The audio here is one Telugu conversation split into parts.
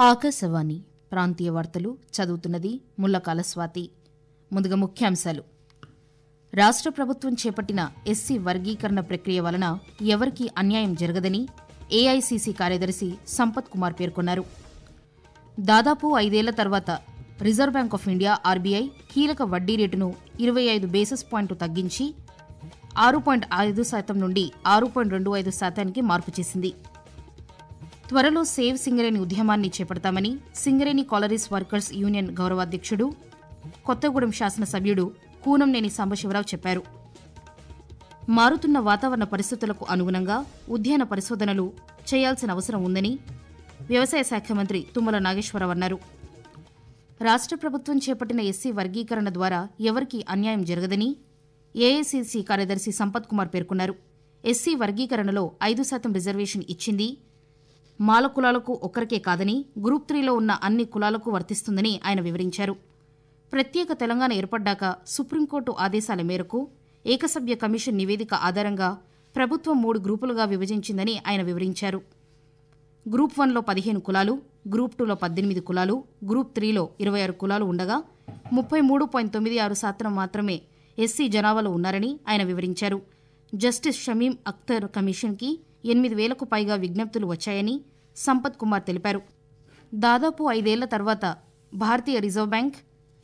ఆకాశవాణి ప్రాంతీయ వార్తలు చదువుతున్నది ముల్లకాల స్వాతి ముందుగా ముఖ్యాంశాలు రాష్ట్ర ప్రభుత్వం చేపట్టిన ఎస్సీ వర్గీకరణ ప్రక్రియ వలన ఎవరికీ అన్యాయం జరగదని ఏఐసీసీ కార్యదర్శి సంపత్ కుమార్ పేర్కొన్నారు దాదాపు ఐదేళ్ల తర్వాత Reserve Bank of India RBI కీలక వడ్డీ రేటును ఇరవై ఐదు బేసిస్ పాయింట్లు తగ్గించి ఆరు పాయింట్ ఐదు శాతం నుండి ఆరు పాయింట్ రెండు ఐదు శాతానికి మార్పు చేసింది త్వరలో సేవ్ సింగరేణి ఉద్యమాన్ని చేపడతామని సింగరేణి కాలరీస్ వర్కర్స్ యూనియన్ గౌరవాధ్యక్షుడు కొత్తగూడెం శాసనసభ్యుడు కూనంనేని సాంబశివరావు చెప్పారు మారుతున్న వాతావరణ పరిస్థితులకు అనుగుణంగా ఉద్యాన పరిశోధనలు చేయాల్సిన అవసరం ఉందని వ్యవసాయ శాఖ మంత్రి తుమ్మల నాగేశ్వరరావు అన్నారు రాష్ట్ర ప్రభుత్వం చేపట్టిన ఎస్సీ వర్గీకరణ ద్వారా ఎవరికీ అన్యాయం జరగదని ఏఐసీసీ కార్యదర్శి సంపత్ కుమార్ పేర్కొన్నారు ఎస్సీ వర్గీకరణలో ఐదు శాతం రిజర్వేషన్ ఇచ్చింది మాల కులాలకు ఒక్కరికే కాదని గ్రూప్ త్రీలో ఉన్న అన్ని కులాలకు వర్తిస్తుందని ఆయన వివరించారు ప్రత్యేక తెలంగాణ ఏర్పడ్డాక సుప్రీంకోర్టు ఆదేశాల మేరకు ఏకసభ్య కమిషన్ నివేదిక ఆధారంగా ప్రభుత్వం మూడు గ్రూపులుగా విభజించిందని ఆయన వివరించారు గ్రూప్ వన్లో పదిహేను కులాలు గ్రూప్ టూలో పద్దెనిమిది కులాలు గ్రూప్ త్రీలో ఇరవై ఆరు కులాలు ఉండగా ముప్పై మూడు పాయింట్ తొమ్మిది ఆరు శాతం మాత్రమే ఎస్సీ జనాభాలో ఉన్నారని ఆయన వివరించారు జస్టిస్ షమీం అఖ్తర్ కమిషన్కి ఎనిమిది వేలకు పైగా విజ్ఞప్తులు వచ్చాయని సంపత్ కుమార్ తెలిపారు దాదాపు ఐదేళ్ల తర్వాత భారతీయ రిజర్వ్ బ్యాంక్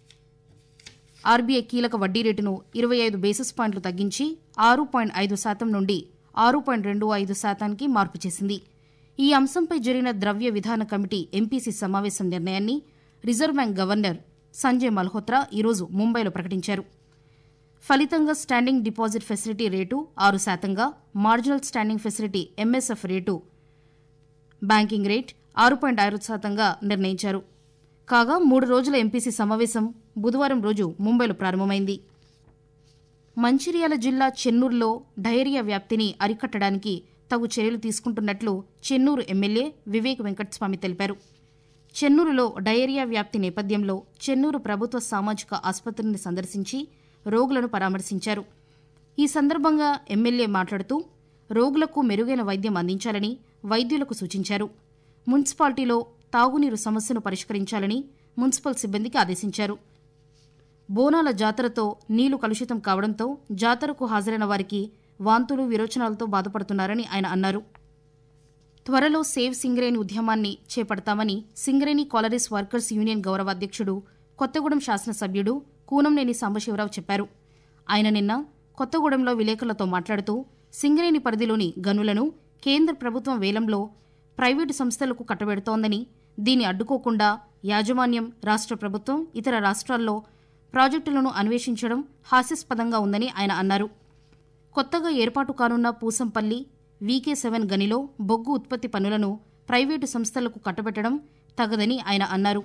ఆర్బీఐ కీలక వడ్డీ రేటును ఇరవై ఐదు బేసిస్ పాయింట్లు తగ్గించి ఆరు పాయింట్ ఐదు శాతం నుండి ఆరు పాయింట్ రెండు ఐదు శాతానికి మార్పు చేసింది ఈ అంశంపై జరిగిన ద్రవ్య విధాన కమిటీ ఎంపీసీ సమావేశం నిర్ణయాన్ని Reserve Bank governor Sanjay Malhotra ఈరోజు ముంబైలో ప్రకటించారు ఫలితంగా స్టాండింగ్ డిపాజిట్ ఫెసిలిటీ రేటు ఆరు శాతంగా మార్జినల్ స్టాండింగ్ ఫెసిలిటీ ఎంఎస్ఎఫ్ రేటు బ్యాంకింగ్ రేట్ ఆరు పాయింట్ ఆరు శాతంగా నిర్ణయించారు కాగా మూడు రోజుల ఎంపీసీ సమావేశం బుధవారం రోజు ముంబైలో ప్రారంభమైంది మంచిర్యాల జిల్లా చెన్నూరులో డయేరియా వ్యాప్తిని అరికట్టడానికి తగు చర్యలు తీసుకుంటున్నట్లు చెన్నూరు ఎమ్మెల్యే వివేక్ వెంకటస్వామి తెలిపారు చెన్నూరులో డయేరియా వ్యాప్తి నేపథ్యంలో చెన్నూరు ప్రభుత్వ సామాజిక ఆసుపత్రిని సందర్శించి రోగులను పరామర్శించారు ఈ సందర్భంగా ఎమ్మెల్యే మాట్లాడుతూ రోగులకు మెరుగైన వైద్యం అందించాలని వైద్యులకు సూచించారు మున్సిపాలిటీలో తాగునీరు సమస్యను పరిష్కరించాలని మున్సిపల్ సిబ్బందికి ఆదేశించారు బోనాల జాతరతో నీళ్లు కలుషితం కావడంతో జాతరకు హాజరైన వారికి వాంతులు విరోచనాలతో బాధపడుతున్నారని ఆయన అన్నారు త్వరలో సేవ్ సింగరేణి ఉద్యమాన్ని చేపడతామని సింగరేణి కాలరీస్ వర్కర్స్ యూనియన్ గౌరవాధ్యక్షుడు కొత్తగూడెం శాసనసభ్యుడు కూనంనేని సాంబశివరావు చెప్పారు ఆయన నిన్న కొత్తగూడెంలో విలేకరులతో మాట్లాడుతూ సింగరేణి పరిధిలోని గనులను కేంద్ర ప్రభుత్వం వేలంలో ప్రైవేటు సంస్థలకు కట్టబెడుతోందని దీన్ని అడ్డుకోకుండా యాజమాన్యం రాష్ట్ర ప్రభుత్వం ఇతర రాష్ట్రాల్లో ప్రాజెక్టులను అన్వేషించడం హాస్యాస్పదంగా ఉందని ఆయన అన్నారు కొత్తగా ఏర్పాటు కానున్న పూసంపల్లి వీకే సెవెన్ గనిలో బొగ్గు ఉత్పత్తి పనులను ప్రైవేటు సంస్థలకు కట్టబెట్టడం తగదని ఆయన అన్నారు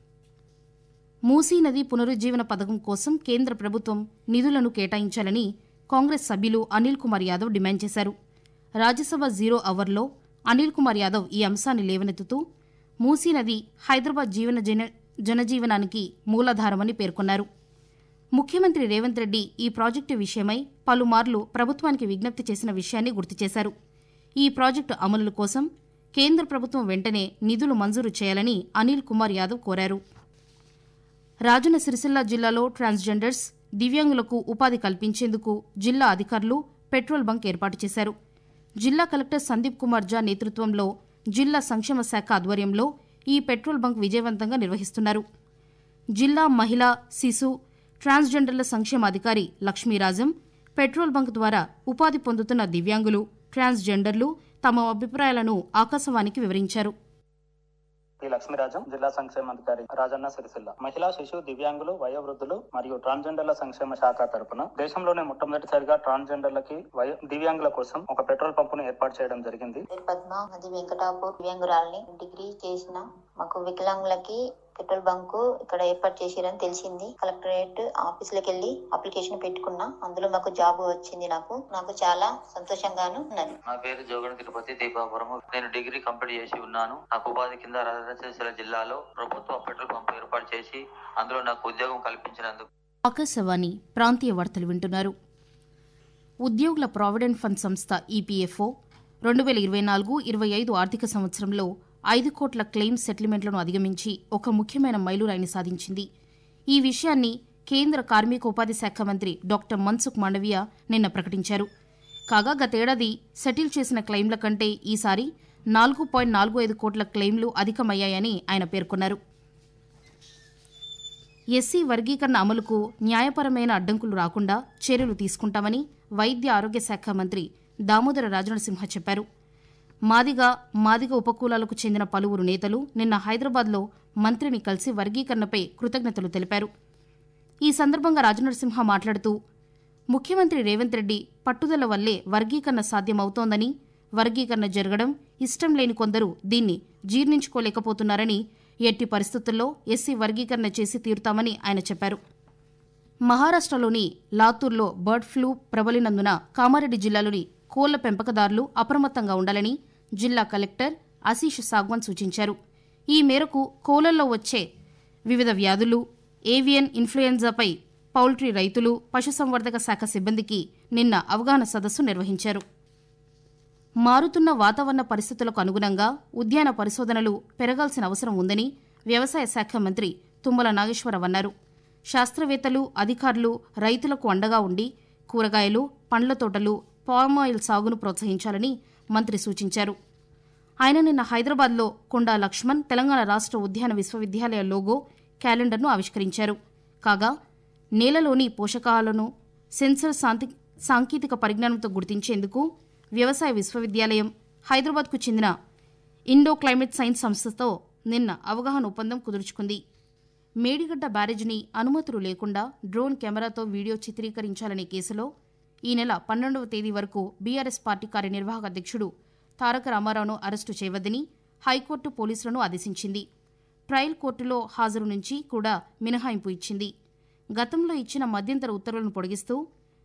మూసీ నది పునరుజ్జీవన పథకం కోసం కేంద్ర ప్రభుత్వం నిధులను కేటాయించాలని కాంగ్రెస్ సభ్యులు అనిల్ కుమార్ యాదవ్ డిమాండ్ చేశారు రాజ్యసభ జీరో అవర్లో అనిల్ కుమార్ యాదవ్ ఈ అంశాన్ని లేవనెత్తుతూ మూసీ నది హైదరాబాద్ జీవన జన జనజీవనానికి మూలాధారమని పేర్కొన్నారు ముఖ్యమంత్రి రేవంత్ రెడ్డి ఈ ప్రాజెక్టు విషయమై పలుమార్లు ప్రభుత్వానికి విజ్ఞప్తి చేసిన విషయాన్ని గుర్తు చేశారు ఈ ప్రాజెక్టు అమలు కోసం కేంద్ర ప్రభుత్వం వెంటనే నిధులు మంజూరు చేయాలని అనిల్ కుమార్ యాదవ్ కోరారు రాజన్న సిరిసిల్ల జిల్లాలో ట్రాన్స్జెండర్స్ దివ్యాంగులకు ఉపాధి కల్పించేందుకు జిల్లా అధికారులు పెట్రోల్ బంక్ ఏర్పాటు చేశారు జిల్లా కలెక్టర్ సందీప్ కుమార్ జా నేతృత్వంలో జిల్లా సంక్షేమ శాఖ ఆధ్వర్యంలో ఈ పెట్రోల్ బంక్ విజయవంతంగా నిర్వహిస్తున్నారు జిల్లా మహిళా శిశు ట్రాన్స్జెండర్ల సంక్షేమ అధికారి లక్ష్మీరాజం పెట్రోల్ బంక్ ద్వారా ఉపాధి పొందుతున్న దివ్యాంగులు ట్రాన్స్జెండర్లు తమ అభిప్రాయాలను ఆకాశవాణికి వివరించారు పి లక్ష్మీరాజం జిల్లా సంక్షేమ అధికారి రాజన్న సిరిసిల్ల మహిళా శిశు దివ్యాంగులు వయోవృద్ధులు మరియు ట్రాన్స్జెండర్ల సంక్షేమ శాఖ తరపున దేశంలోనే మొట్టమొదటిసారిగా ట్రాన్స్జెండర్లకి వయో దివ్యాంగుల కోసం ఒక పెట్రోల్ పంపును ఏర్పాటు చేయడం జరిగింది పేరు పద్మ అది వెంకటాపూర్ దివ్యాంగురాల్ని డిగ్రీ చేసిన మాకు వికలాంగులకి పెట్రోల్ బంక్ ఇక్కడ ఏర్పాటు చేసిరని తెలిసింది కలెక్టరేట్ ఆఫీసులకు వెళ్ళి అప్లికేషన్ పెట్టుకున్నా అందులో మాకు జాబ్ వచ్చింది నాకు నాకు చాలా సంతోషంగాను ఉన్నది నా పేరు జోగని తిరుపతి దీపాపురం నేను డిగ్రీ కంప్లీట్ చేసి ఉన్నాను నాకు ఉపాధి కింద రాజన్న సిరిసిల్ల జిల్లాలో ప్రభుత్వ పెట్రోల్ పంప్ ఏర్పాటు చేసి అందులో నాకు ఉద్యోగం కల్పించినందుకు ఆకాశవాణి ప్రాంతీయ వార్తలు వింటున్నారు ఉద్యోగుల ప్రావిడెంట్ ఫండ్ సంస్థ ఈపీఎఫ్ఓ రెండు వేల ఇరవై నాలుగు ఇరవై ఐదు ఆర్థిక సంవత్సరంలో ఐదు కోట్ల క్లెయిమ్ సెటిల్మెంట్లను అధిగమించి ఒక ముఖ్యమైన మైలురాయిని సాధించింది ఈ విషయాన్ని కేంద్ర కార్మికోపాధి శాఖ మంత్రి డాక్టర్ మన్సుఖ్ మాండవీయ నిన్న ప్రకటించారు కాగా గతేడాది సెటిల్ చేసిన క్లెయిమ్ల కంటే ఈసారి నాలుగు పాయింట్ నాలుగు ఐదు కోట్ల క్లెయిమ్లు అధికమయ్యాయని ఆయన పేర్కొన్నారు ఎస్సీ వర్గీకరణ అమలుకు న్యాయపరమైన అడ్డంకులు రాకుండా చర్యలు తీసుకుంటామని వైద్య ఆరోగ్య శాఖ మంత్రి దామోదర రాజనరసింహ చెప్పారు మాదిగా మాదిగ ఉపకూలాలకు చెందిన పలువురు నేతలు నిన్న హైదరాబాద్లో మంత్రిని కలిసి వర్గీకరణపై కృతజ్ఞతలు తెలిపారు ఈ సందర్భంగా రాజనరసింహ మాట్లాడుతూ ముఖ్యమంత్రి రేవంత్ రెడ్డి పట్టుదల వల్లే వర్గీకరణ సాధ్యమవుతోందని వర్గీకరణ జరగడం ఇష్టం లేని కొందరు దీన్ని జీర్ణించుకోలేకపోతున్నారని ఎట్టి పరిస్థితుల్లో ఎస్సీ వర్గీకరణ చేసి తీరుతామని ఆయన చెప్పారు మహారాష్ట్రలోని లాతూర్లో బర్డ్ ఫ్లూ ప్రబలినందున కామారెడ్డి జిల్లాలోని కోళ్ల పెంపకదారులు అప్రమత్తంగా ఉండాలని జిల్లా కలెక్టర్ ఆశీష్ సాగ్వాన్ సూచించారు ఈ మేరకు కోళ్లలో వచ్చే వివిధ వ్యాధులు ఏవియన్ ఇన్ఫ్లుయెంజాపై పౌల్ట్రీ రైతులు పశుసంవర్ధక శాఖ సిబ్బందికి నిన్న అవగాహన సదస్సు నిర్వహించారు మారుతున్న వాతావరణ పరిస్థితులకు అనుగుణంగా ఉద్యాన పరిశోధనలు పెరగాల్సిన అవసరం ఉందని వ్యవసాయ శాఖ మంత్రి తుమ్మల నాగేశ్వరరావు అన్నారు శాస్త్రవేత్తలు అధికారులు రైతులకు అండగా ఉండి కూరగాయలు పండ్ల తోటలు పామాయిల్ సాగును ప్రోత్సహించాలని మంత్రి సూచించారు ఆయన నిన్న హైదరాబాద్లో కొండా లక్ష్మణ్ తెలంగాణ రాష్ట్ర ఉద్యాన విశ్వవిద్యాలయ లోగో క్యాలెండర్ను ఆవిష్కరించారు కాగా నేలలోని పోషకాలను సెన్సర్ శాంతి సాంకేతిక పరిజ్ఞానంతో గుర్తించేందుకు వ్యవసాయ విశ్వవిద్యాలయం హైదరాబాద్కు చెందిన ఇండో క్లైమేట్ సైన్స్ సంస్థతో నిన్న అవగాహన ఒప్పందం కుదుర్చుకుంది మేడిగడ్డ బ్యారేజ్ని అనుమతులు లేకుండా డ్రోన్ కెమెరాతో వీడియో చిత్రీకరించాలనే కేసులో ఈ నెల పన్నెండవ తేదీ వరకు బీఆర్ఎస్ పార్టీ కార్యనిర్వాహక అధ్యక్షుడు తారక రామారావును అరెస్టు చేయవద్దని హైకోర్టు పోలీసులను ఆదేశించింది ట్రయల్ కోర్టులో హాజరు నుంచి కూడా మినహాయింపు ఇచ్చింది గతంలో ఇచ్చిన మధ్యంతర ఉత్తర్వులను పొడిగిస్తూ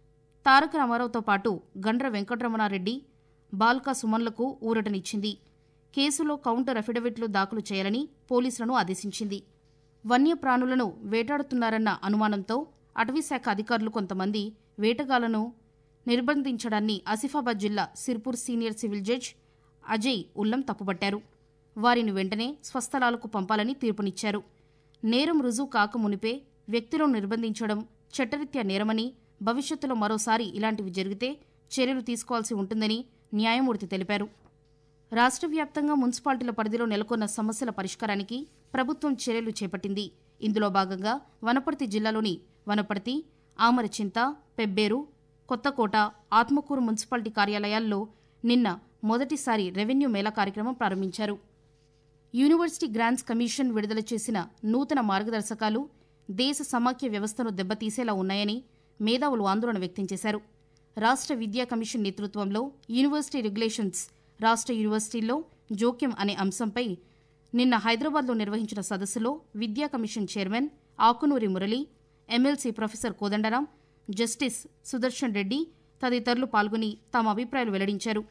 తారక రామారావుతో పాటు గండ్ర వెంకటరమణారెడ్డి బాల్కా సుమన్లకు ఊరటనిచ్చింది కేసులో కౌంటర్ అఫిడవిట్లు దాఖలు చేయాలని పోలీసులను ఆదేశించింది వన్యప్రాణులను వేటాడుతున్నారన్న అనుమానంతో అటవీశాఖ అధికారులు కొంతమంది వేటగాళ్లను నిర్బంధించడాన్ని ఆసిఫాబాద్ జిల్లా Sirpur senior civil judge Ajay Ullam తప్పుపట్టారు వారిని వెంటనే స్వస్థలాలకు పంపాలని తీర్పునిచ్చారు నేరం రుజువు కాక మునిపే వ్యక్తులను నిర్బంధించడం చట్టరీత్యా నేరమని భవిష్యత్తులో మరోసారి ఇలాంటివి జరిగితే చర్యలు తీసుకోవాల్సి ఉంటుందని న్యాయమూర్తి తెలిపారు రాష్ట్ర వ్యాప్తంగా మున్సిపాలిటీల పరిధిలో నెలకొన్న సమస్యల పరిష్కారానికి ప్రభుత్వం చర్యలు చేపట్టింది ఇందులో భాగంగా వనపర్తి జిల్లాలోని వనపర్తి ఆమరచింత పెబ్బేరు కొత్తకోట ఆత్మకూరు మున్సిపాలిటీ కార్యాలయాల్లో నిన్న మొదటిసారి రెవెన్యూ మేళా కార్యక్రమం ప్రారంభించారు యూనివర్సిటీ గ్రాంట్స్ కమిషన్ విడుదల చేసిన నూతన మార్గదర్శకాలు దేశ సమాఖ్య వ్యవస్థను దెబ్బతీసేలా ఉన్నాయని మేధావులు ఆందోళన వ్యక్తం చేశారు రాష్ట్ర విద్యా కమిషన్ నేతృత్వంలో యూనివర్సిటీ రెగ్యులేషన్స్ రాష్ట్ర యూనివర్సిటీల్లో జోక్యం అనే అంశంపై నిన్న హైదరాబాద్లో నిర్వహించిన సదస్సులో విద్యా commission chairman Akunuri Murali MLC professor Kodandaram justice Sudarshan Reddy తదితరులు పాల్గొని తమ అభిప్రాయాలు వెల్లడించారు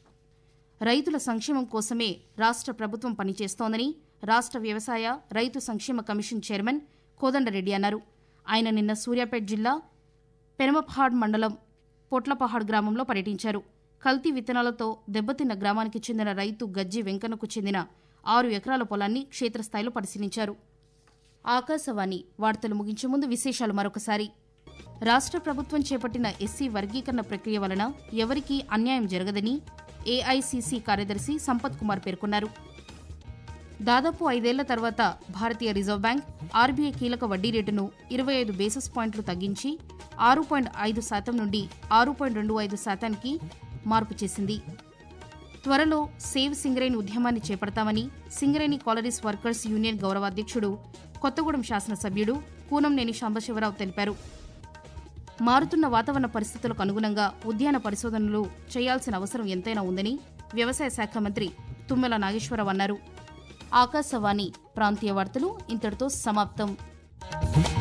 రైతుల సంక్షేమం కోసమే రాష్ట్ర ప్రభుత్వం పనిచేస్తోందని రాష్ట్ర వ్యవసాయ రైతు సంక్షేమ కమిషన్ చైర్మన్ కోదండరెడ్డి అన్నారు ఆయన నిన్న సూర్యాపేట జిల్లా పెనమపహాడ్ మండలం పొట్లపహాడ్ గ్రామంలో పర్యటించారు కల్తీ విత్తనాలతో దెబ్బతిన్న గ్రామానికి చెందిన రైతు గజ్జి వెంకన్నకు చెందిన ఆరు ఎకరాల పొలాన్ని క్షేత్రస్థాయిలో పరిశీలించారు ఆకాశవాణి వార్తలు ముగించే ముందు విశేషాలు మరొకసారి రాష్ట్ర ప్రభుత్వం చేపట్టిన ఎస్సీ వర్గీకరణ ప్రక్రియ వలన ఎవరికీ అన్యాయం జరగదని ఏఐసీసీ కార్యదర్శి సంపత్ కుమార్ పేర్కొన్నారు దాదాపు ఐదేళ్ల తర్వాత భారతీయ రిజర్వ్ బ్యాంక్ ఆర్బీఐ కీలక వడ్డీ రేటును ఇరవై ఐదు బేసిస్ పాయింట్లు తగ్గించి ఆరు పాయింట్ ఐదు శాతం నుండి ఆరు పాయింట్ రెండు ఐదు శాతానికి మార్పు చేసింది త్వరలో సేవ్ సింగరేణి ఉద్యమాన్ని చేపడతామని సింగరేణి కాలరీస్ వర్కర్స్ యూనియన్ గౌరవాధ్యక్షుడు కొత్తగూడెం శాసనసభ్యుడు కూనంనేని సాంబశివరావు తెలిపారు మారుతున్న వాతావరణ పరిస్థితులకు అనుగుణంగా ఉద్యాన పరిశోధనలు చేయాల్సిన అవసరం ఎంతైనా ఉందని వ్యవసాయ శాఖ మంత్రి తుమ్మల నాగేశ్వరరావు అన్నారు ఆకాశవాణి ప్రాంతీయ వార్తలు ఇంతటితో సమాప్తం